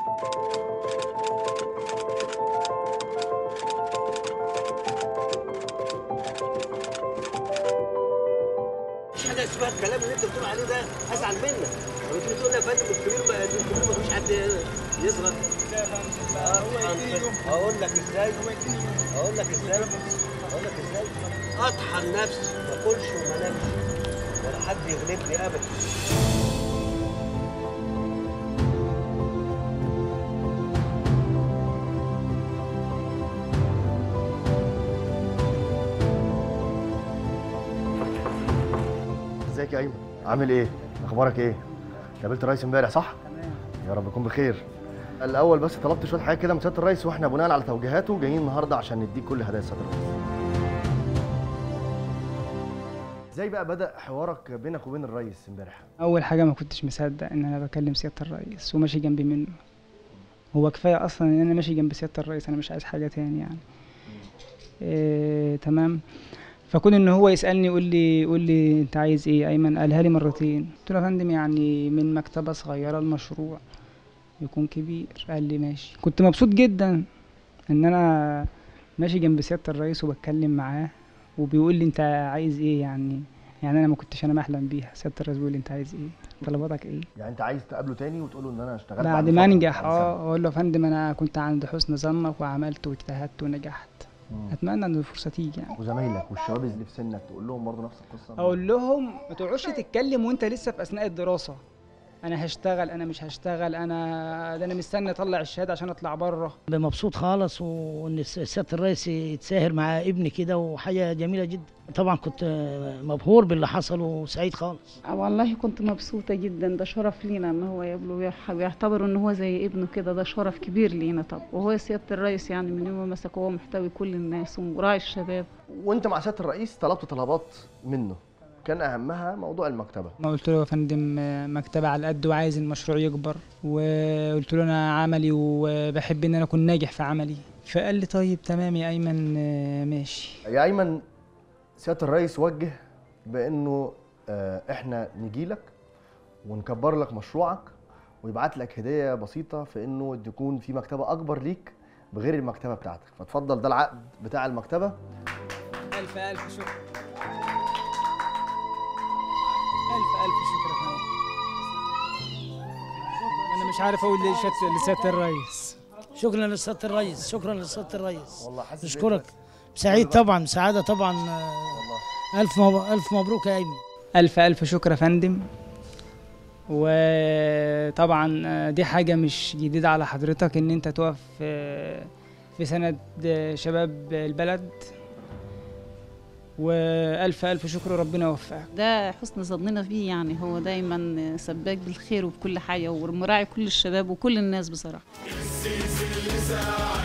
مش حاجه اسمها الكلام اللي انت بتقول عليه ده ازعل منك لما تيجي تقول لي يا فندم الكبير ما الكبير ما فيش حد يصغر اقول لك ازاي اقول لك ازاي اقول لك ازاي اطحن نفسي ما اكلش وما انامش ولا حد يغلبني ابدا ازيك يا ايمن عامل ايه اخبارك ايه قابلت الرئيس امبارح صح يا رب يكون بخير الاول بس طلبت شويه حاجات كده من سياده الرئيس واحنا بناء على توجيهاته جايين النهارده عشان نديك كل هدايا سياده الرئيس ازاي بقى بدا حوارك بينك وبين الرئيس امبارح اول حاجه ما كنتش مصدق ان انا بكلم سياده الرئيس وماشي جنبي منه هو كفايه اصلا ان انا ماشي جنب سياده الرئيس انا مش عايز حاجه تاني يعني إيه تمام فكون ان هو يسالني يقول لي يقول لي انت عايز ايه ايمن قالها لي مرتين قلت له يا فندم يعني من مكتبه صغيره المشروع يكون كبير قال لي ماشي كنت مبسوط جدا ان انا ماشي جنب سياده الرئيس وبتكلم معاه وبيقول لي انت عايز ايه يعني يعني انا ما كنتش انا محلم بيها سياده الرئيس بيقول لي انت عايز ايه طلباتك ايه يعني انت عايز تقابله تاني وتقول له ان انا اشتغلت بعد فترة، ما انجح بعد اه سنة. اقول له يا فندم انا كنت عند حسن ظنك وعملت واجتهدت ونجحت مم. اتمنى ان الفرصه تيجي يعني وزمايلك والشباب اللي في سنك تقول لهم برضه نفس القصه اقول لهم ما تقعدش تتكلم وانت لسه في اثناء الدراسه انا هشتغل انا مش هشتغل انا ده انا مستني اطلع الشهاده عشان اطلع بره مبسوط خالص وان سياده الرئيس يتساهر مع ابني كده وحاجه جميله جدا طبعا كنت مبهور باللي حصل وسعيد خالص والله كنت مبسوطة جدا ده شرف لينا ان هو يقبله ويح- ويعتبر ان هو زي ابنه كده ده شرف كبير لينا طب وهو سيادة الرئيس يعني من يوم ما مسك هو محتوي كل الناس ومراعي الشباب وانت مع سياده الرئيس طلبت طلبات منه كان اهمها موضوع المكتبه ما قلت له يا فندم آه، مكتبه على قد وعايز المشروع يكبر وقلت له انا عملي وبحب ان انا اكون ناجح في عملي فقال لي طيب تمام يا ايمن آه، ماشي يا ايمن سياده الرئيس وجه بانه آه، احنا نجي لك ونكبر لك مشروعك ويبعت لك هديه بسيطه في انه تكون في مكتبه اكبر ليك بغير المكتبه بتاعتك فتفضل ده العقد بتاع المكتبه الف الف شكر الف الف شكر يا فندم انا مش عارف اقول ليه شت- لسياده الرئيس شكرا لسياده الرئيس شكرا لسياده الرئيس والله حاسس نشكرك بإيه سعيد طبعا سعاده طبعا آه، والله الف مب- الف مبروك يا ايمن الف الف شكر يا فندم وطبعا آه، دي حاجه مش جديده على حضرتك ان انت تقف آه، في سند آه، شباب البلد والف الف شكر وربنا يوفقك ده حسن ظننا فيه يعني هو دايما سباك بالخير وبكل حاجة ومراعي كل الشباب وكل الناس بصراحة